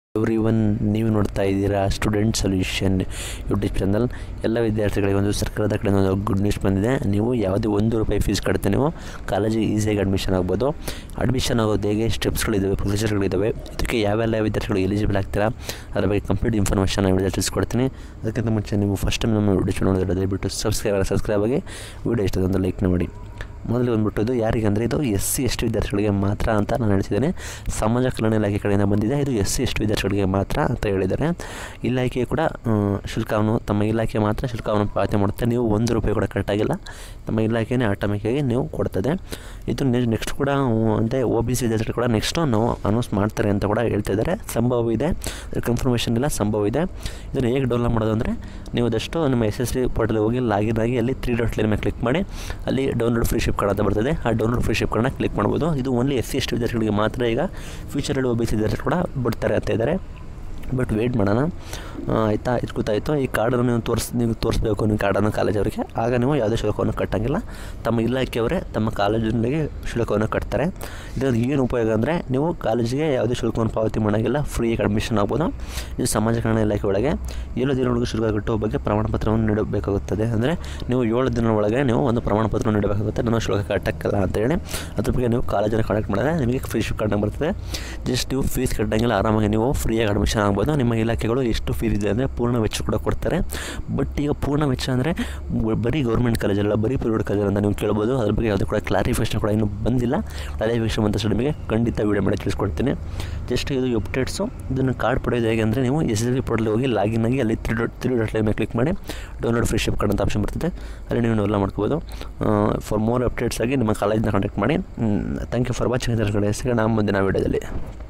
every one ನೀವು ನೋಡ್ತಾ ಇದ್ದೀರಾ ಸ್ಟೂಡೆಂಟ್ ಸೊಲ್ಯೂಷನ್ ಯೂಟ್ಯೂಬ್ ಚಾನಲ್ ಎಲ್ಲ ವಿದ್ಯಾರ್ಥಿಗಳಿಗೆ ಒಂದು ಸರ್ಕಾರದ ಕಡೆಯಿಂದ ಒಂದು ಗುಡ್ ನ್ಯೂಸ್ ಬಂದಿದೆ ನೀವು ಯಾವುದೇ ಒಂದು ರೂಪಾಯಿ ಫೀಸ್ ಕಟ್ತೆ ನೀವು ಕಾಲೇಜಿಗೆ ಈಸಿಯಾಗಿ ಅಡ್ಮಿಷನ್ ಆಗ್ಬೋದು ಅಡ್ಮಿಷನ್ ಆಗೋದು ಹೇಗೆ ಸ್ಟೆಪ್ಸ್ಗಳಿದ್ದಾವೆ ಪ್ರೊಸೀಜರ್ಗಳಿದ್ದಾವೆ ಇದಕ್ಕೆ ಯಾವೆಲ್ಲ ವಿದ್ಯಾರ್ಥಿಗಳು ಎಲಿಜಿಬಲ್ ಆಗ್ತೀರಾ ಅದರ ಬಗ್ಗೆ ಕಂಪ್ಲೀಟ್ ಇನ್ಫಾರ್ಮೇಷನ್ ವಿಡಿಯೋ ತಿಳಿಸ್ಕೊಡ್ತೀನಿ ಅದಕ್ಕಿಂತ ಮುಂಚೆ ನೀವು ಫಸ್ಟ್ ಟೈಮ್ ನಮ್ಮ ವಿಡಿಯೋ ನೋಡಿದ್ರೆ ದಯವಿಟ್ಟು ಸಬ್ಸ್ಕ್ರೈಬ್ ಸಬ್ಸ್ಕ್ರೈಬ್ ಆಗಿ ವಿಡಿಯೋ ಇಷ್ಟ ಒಂದು ಲೈಕ್ ಮಾಡಿ ಮೊದಲು ಬಂದ್ಬಿಟ್ಟು ಇದು ಯಾರಿಗೆ ಅಂದರೆ ಇದು ಎಸ್ ಸಿ ಎಸ್ ಟಿ ವಿದ್ಯಾರ್ಥಿಗಳಿಗೆ ಮಾತ್ರ ಅಂತ ನಾನು ಹೇಳ್ತಿದ್ದೇನೆ ಸಮಾಜ ಕಲ್ಯಾಣ ಇಲಾಖೆ ಕಡೆಯಿಂದ ಬಂದಿದೆ ಇದು ಎಸ್ ಸಿ ಎಸ್ ಟಿ ವಿದ್ಯಾರ್ಥಿಗಳಿಗೆ ಮಾತ್ರ ಅಂತ ಹೇಳಿದ್ದಾರೆ ಇಲಾಖೆ ಕೂಡ ಆ, ಶುಲ್ಕವನ್ನು ತಮ್ಮ ಇಲಾಖೆ ಮಾತ್ರ ಶುಲ್ಕವನ್ನು ಪಾವತಿ ಮಾಡುತ್ತೆ ನೀವು ಒಂದು ರೂಪಾಯಿ ಕೂಡ ಕಟ್ಟಾಗಿಲ್ಲ ತಮ್ಮ ಇಲಾಖೆನೇ ಆಟೋಮೆಟಿಕ್ಕಾಗಿ ನೀವು ಕೊಡ್ತದೆ ಇದು ನೆಕ್ಸ್ಟ್ ಕೂಡ ಅಂದರೆ ಒ ಬಿ ಸಿ ವಿದ್ಯಾರ್ಥಿಗಳು ಕೂಡ ನೆಕ್ಸ್ಟು ನಾವು ಅನೌನ್ಸ್ ಮಾಡ್ತಾರೆ ಅಂತ ಕೂಡ ಹೇಳ್ತಾ ಇದ್ದಾರೆ ಸಂಭವ ಇದೆ ಕನ್ಫರ್ಮೇಷನ್ ಇಲ್ಲ ಸಂಭವ ಇದೆ ಇದನ್ನು ಹೇಗೆ ಡೌನ್ಲೋಡ್ ಮಾಡೋದು ಅಂದರೆ ನೀವು ಅದಷ್ಟು ನಿಮ್ಮ ಎಸ್ ಎಸ್ ಟಿ ಪೋರ್ಟಲ್ ಹೋಗಿ ಲಾಗಿನ್ ಆಗಿ ಅಲ್ಲಿ ತ್ರೀ ಡಾಟ್ ಲೈನ್ ಮೇಲೆ ಕ್ಲಿಕ್ ಮಾಡಿ ಅಲ್ಲಿ ಡೌನ್ಲೋಡ್ ಫ್ರೀ ಶಿಪ್ ಕಾರ್ಡ್ ಅಂತ ಬರ್ತದೆ ಆ ಡೌನ್ಲೋಡ್ ಫ್ರೀ ಶಿಪ್ ಕಾರ್ಡ್ನ ಕ್ಲಿಕ್ ಮಾಡ್ಬೋದು ಇದು only S C S T ವಿದ್ಯಾರ್ಥಿಗಳಿಗೆ ಮಾತ್ರ ಈಗ ಫ್ಯೂಚರಲ್ಲಿ ಒ ಬಿ ಸಿ ವಿದ್ಯಾರ್ಥಿಗಳು ಕೂಡ ಬಿಡ್ತಾರೆ ಅಂತ ಇದ್ದಾರೆ ಬಟ್ ವೆಯ್ಟ್ ಮಾಡೋಣ ಆ, ಆಯಿತಾ ಇದು ಗೊತ್ತಾಯಿತು ಈ ಕಾರ್ಡನ್ನು ನೀವು ತೋರಿಸ್ ನೀವು ತೋರಿಸ್ಬೇಕು ನಿಮ್ಮ ಕಾರ್ಡನ್ನು ಕಾಲೇಜವರಿಗೆ ಆಗ ನೀವು ಯಾವುದೇ ಶುಲ್ಕವನ್ನು ಕಟ್ಟಂಗಿಲ್ಲ ತಮ್ಮ ಇಲಾಖೆಯವರೇ ತಮ್ಮ ಕಾಲೇಜಿನಲ್ಲಿ ಶುಲ್ಕವನ್ನು ಕಟ್ತಾರೆ ಇದರಿಂದ ಏನು ಉಪಯೋಗ ಅಂದರೆ ನೀವು ಕಾಲೇಜಿಗೆ ಯಾವುದೇ ಶುಲ್ಕವನ್ನು ಪಾವತಿ ಮಾಡೋಂಗಿಲ್ಲ ಫ್ರೀಯಾಗಿ ಅಡ್ಮಿಷನ್ ಆಗ್ಬೋದು ಇದು ಸಮಾಜ ಕಲ್ಯಾಣ ಇಲಾಖೆ ಒಳಗೆ ಏಳು ದಿನಗಳಿಗೆ ಶುಲ್ಕ ಕಟ್ಟುವ ಬಗ್ಗೆ ಪ್ರಮಾಣ ಪತ್ರವನ್ನು ನೀಡಬೇಕಾಗುತ್ತದೆ ಅಂದರೆ ನೀವು ಏಳು ದಿನ ಒಳಗೆ ನೀವು ಒಂದು ಪ್ರಮಾಣ ಪತ್ರವನ್ನು ನೀಡಬೇಕಾಗುತ್ತೆ ನಾನು ಶುಲ್ಕ ಕಟ್ಟಕ್ಕಿಲ್ಲ ಅಂತೇಳಿ ಅದ್ರ ಬಗ್ಗೆ ನೀವು ಕಾಲೇಜನ್ನು ಕಾಂಟ್ಯಾಕ್ಟ್ ಮಾಡಿದ್ರೆ ನಿಮಗೆ ಫ್ರೀ ಶಿಪ್ ಕಾರ್ಡ್ ಬರ್ತದೆ ಜಸ್ಟ್ ನೀವು ಫೀಸ್ ಕಟ್ಟಂಗಿಲ್ಲ ಆರಾಮಾಗಿ ನೀವು ಫ್ರೀಯಾಗಿ ಅಡ್ಮಿಷನ್ ಆಗ್ಬೋದು ನಿಮ್ಮ ಇಲಾಖೆಗಳು ಎಷ್ಟು ಫೀಸ್ ಇದೆ ಅಂದರೆ ಪೂರ್ಣ ವೆಚ್ಚ ಕೂಡ ಕೊಡ್ತಾರೆ ಬಟ್ ಈಗ ಪೂರ್ಣ ವೆಚ್ಚ ಅಂದರೆ ಬರೀ ಗೌರ್ಮೆಂಟ್ ಕಾಲೇಜಲ್ಲ ಬರೀ ಪ್ರೈವೇಟ್ ಕಾಲೇಜ್ ಅಂತ ನೀವು ಕೇಳ್ಬೋದು ಅದ್ರ ಬಗ್ಗೆ ಯಾವುದೇ ಕೂಡ ಕ್ಲಾರಿಫಿಕೇಷನ್ ಕೂಡ ಇನ್ನೂ ಬಂದಿಲ್ಲ ಕ್ಲಾರಿಫಿಕೇಷನ್ ಬಂದ ನಿಮಗೆ ಖಂಡಿತ ವೀಡಿಯೋ ಮಾಡಿ ತಿಳಿಸ್ಕೊಡ್ತೀನಿ ಜಸ್ಟ್ ಇದು ಅಪ್ಡೇಟ್ಸು ಇದನ್ನು ಕಾರ್ಡ್ ಪಡೆಯೋದು ಹೇಗೆ ಅಂದರೆ ನೀವು ಎಸ್ ಎಸ್ ಬಿ ಪೋರ್ಟಲ್ ಹೋಗಿ ಲಾಗಿನ್ ಆಗಿ ಅಲ್ಲಿ three dot three dot line ಮೇಲೆ ಕ್ಲಿಕ್ ಮಾಡಿ ಡೌನ್ಲೋಡ್ ಫ್ರೀ ಶಿಪ್ ಕಾರ್ಡ್ ಅಂತ ಆಪ್ಷನ್ ಬರ್ತದೆ ಅಲ್ಲಿ ನೀವು ಡೌನ್ಲೋಡ್ ಮಾಡ್ಕೋಬೋದು ಫಾರ್ ಮೋರ್ ಅಪ್ಡೇಟ್ಸ್ ಆಗಿ ನಿಮ್ಮ ಕಾಲೇಜಿನ ಕಾಂಟ್ಯಾಕ್ಟ್ ಮಾಡಿ ಥ್ಯಾಂಕ್ ಯು ಫಾರ್ ವಾಚಿಂಗ್ ಇದರ ಕಡೆ ಸಿಗೋಣ ಮುಂದಿನ ವೀಡಿಯೋದಲ್ಲಿ